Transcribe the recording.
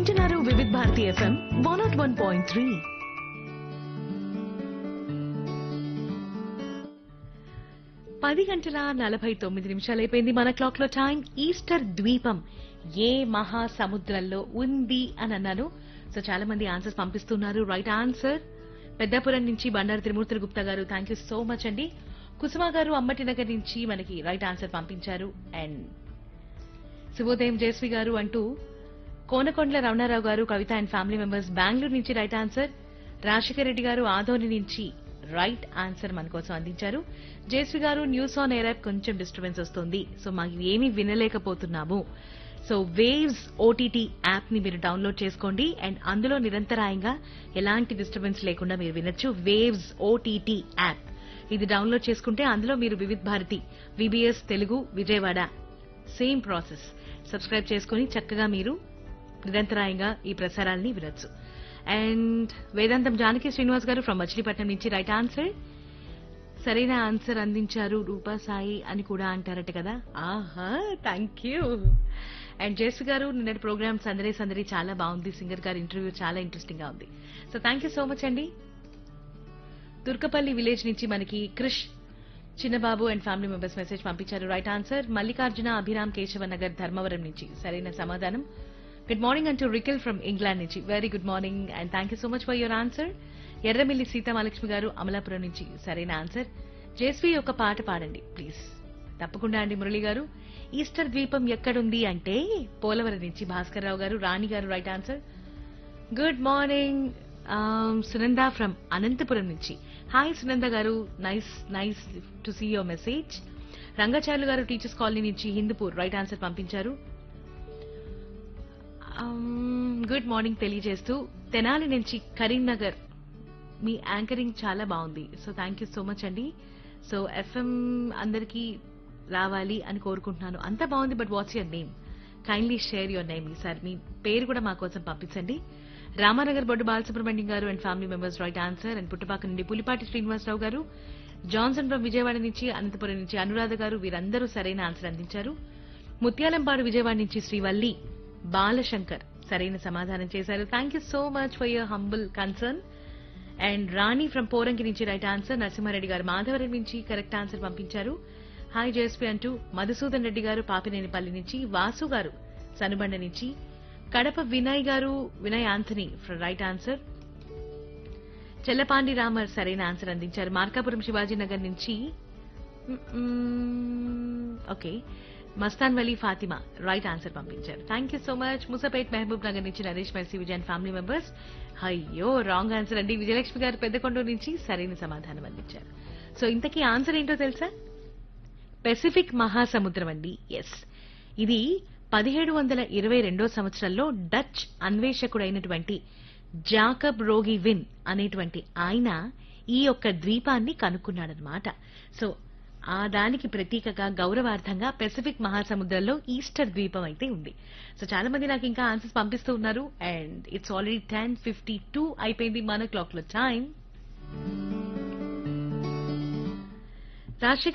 వింటున్నారు Vividh Bharati FM one nought one point three పది గంటల నలభై తొమ్మిది నిమిషాలు అయిపోయింది మన క్లాక్ లో టైం ఈస్టర్ ద్వీపం ఏ మహాసముద్రంలో ఉంది అని అన్నాను సో చాలా మంది ఆన్సర్స్ పంపిస్తున్నారు రైట్ ఆన్సర్ పెద్దాపురం నుంచి బండారు త్రిమూర్తులు గుప్తా గారు థ్యాంక్ యూ సో మచ్ అండి కుసుమ గారు అమ్మటి నగర్ నుంచి మనకి రైట్ ఆన్సర్ పంపించారు అండ్ శుభోదయం జయశ్రీ గారు అంటూ Konakondala Ramanarao garu Kavitha and family members Bengaluru నుంచి రైట్ ఆన్సర్ రాజశేఖర రెడ్డి గారు ఆదోని నుంచి రైట్ ఆన్సర్ మన కోసం అందించారు Jayashree garu news on air app కొంచెం డిస్టర్బెన్స్ వస్తుంది సో మాకు ఏమీ వినలేకపోతున్నాము సో వేవ్స్ ఓటీటీ యాప్ ని మీరు డౌన్లోడ్ చేసుకోండి అండ్ అందులో నిరంతరాయంగా ఎలాంటి డిస్టర్బెన్స్ లేకుండా మీరు వినొచ్చు వేవ్స్ ఓటీటీ యాప్ ఇది డౌన్లోడ్ చేసుకుంటే అందులో మీరు Vividh Bharati VBS Telugu Vijayawada same process subscribe చేసుకుని చక్కగా మీరు నిరంతరాయంగా ఈ ప్రసారాల్ని వినొచ్చు అండ్ వేదాంతం జానకి శ్రీనివాస్ గారు ఫ్రమ్ మచిలీపట్నం నుంచి రైట్ ఆన్సర్ సరైన ఆన్సర్ అందించారు రూపా సాయి అని కూడా అంటారట కదా ఆహా థ్యాంక్ యూ అండ్ జేసు గారు నిన్నటి ప్రోగ్రామ్ సందడి సందడి చాలా బాగుంది సింగర్ గారి ఇంటర్వ్యూ చాలా ఇంట్రెస్టింగ్ గా ఉంది so thank you so much అండి తుర్కపల్లి విలేజ్ నుంచి మనకి Krish Chinnababu and family members message పంపించారు రైట్ ఆన్సర్ మల్లికార్జున అభిరామ్ కేశవ నగర్ ధర్మవరం నుంచి సరైన సమాధానం గుడ్ మార్నింగ్ అంటూ రికిల్ ఫ్రమ్ ఇంగ్లాండ్ నుంచి very good morning and thank you so much for your answer Erramilli Seethamahalakshmi garu Amalapuram నుంచి సరైన ఆన్సర్ జేస్వి ఒక పాట పాడండి ప్లీజ్ తప్పకుండా అండి మురళి గారు ఈస్టర్ ద్వీపం ఎక్కడుంది అంటే పోలవరం నుంచి భాస్కర్ రావు garu Rani garu right answer good morning Sunanda from Anantapuram నుంచి hi Sunanda garu nice nice to see your message Rangacharyulu garu teachers colony నుంచి హిందూపూర్ రైట్ ఆన్సర్ పంపించారు గుడ్ మార్నింగ్ తెలియజేస్తూ తెనాలి నుంచి కరీంనగర్ మీ యాంకరింగ్ చాలా బాగుంది so thank you so much అండి సో ఎఫ్ఎం అందరికీ రావాలి అని కోరుకుంటున్నాను అంతా బాగుంది but what's your name kindly share your name ఈసారి మీ పేరు కూడా మా కోసం పంపించండి Ramanagar Boddu Balasubrahmanyam garu and family members right answer and Puttapaka నుండి పులిపాటి శ్రీనివాసరావు గారు జాన్సన్ ఫ్రమ్ విజయవాడ నుంచి అనంతపురం నుంచి అనురాధ గారు వీరందరూ సరైన ఆన్సర్ అందించారు ముత్యాలంపాడు విజయవాడ నుంచి శ్రీవల్లి బాలశంకర్ సరైన సమాధానం చేశారు thank you so much for your humble concern and Rani from Poranki నుంచి రైట్ ఆన్సర్ నరసింహారెడ్డి గారు మాధవరం నుంచి కరెక్ట్ ఆన్సర్ పంపించారు హాయ్ జేఎస్పీ అంటూ మధుసూదన్ రెడ్డి గారు పాపినేనిపల్లి నుంచి వాసు గారు సనుబండ నుంచి Kadapa Vinay garu Vinay Anthony right answer Chellapandi Ramar సరైన ఆన్సర్ అందించారు మార్కాపురం శివాజీ నగర్ నుంచి okay Mastan Vali Fatima right answer పంపించారు thank you so much Musapet Mahabub Nagar నుంచి Naresh Mercy Vijayan family members అయ్యో రాంగ్ ఆన్సర్ అండి విజయలక్ష్మి గారు పెద్దకొండూరు నుంచి సరైన సమాధానం అందించారు సో ఇంతకీ ఆన్సర్ ఏంటో తెలుసా పెసిఫిక్ మహాసముద్రం అండి ఎస్ ఇది పదిహేడు వందల ఇరవై రెండో సంవత్సరంలో డచ్ అన్వేషకుడైనటువంటి జాకబ్ రోగి విన్ అనేటువంటి ఆయన ఈ యొక్క ద్వీపాన్ని కనుక్కున్నాడనమాట సో ఆ దానికి ప్రతీకగా గౌరవార్థంగా పెసిఫిక్ మహాసముద్రంలో ఈస్టర్ ద్వీపం అయితే ఉంది సో చాలా మంది నాకు ఇంకా ఆన్సర్స్ పంపిస్తూ ఉన్నారు and it's already ten fifty two అయిపోయింది మన క్లాక్ లో టైం రాజశేఖర్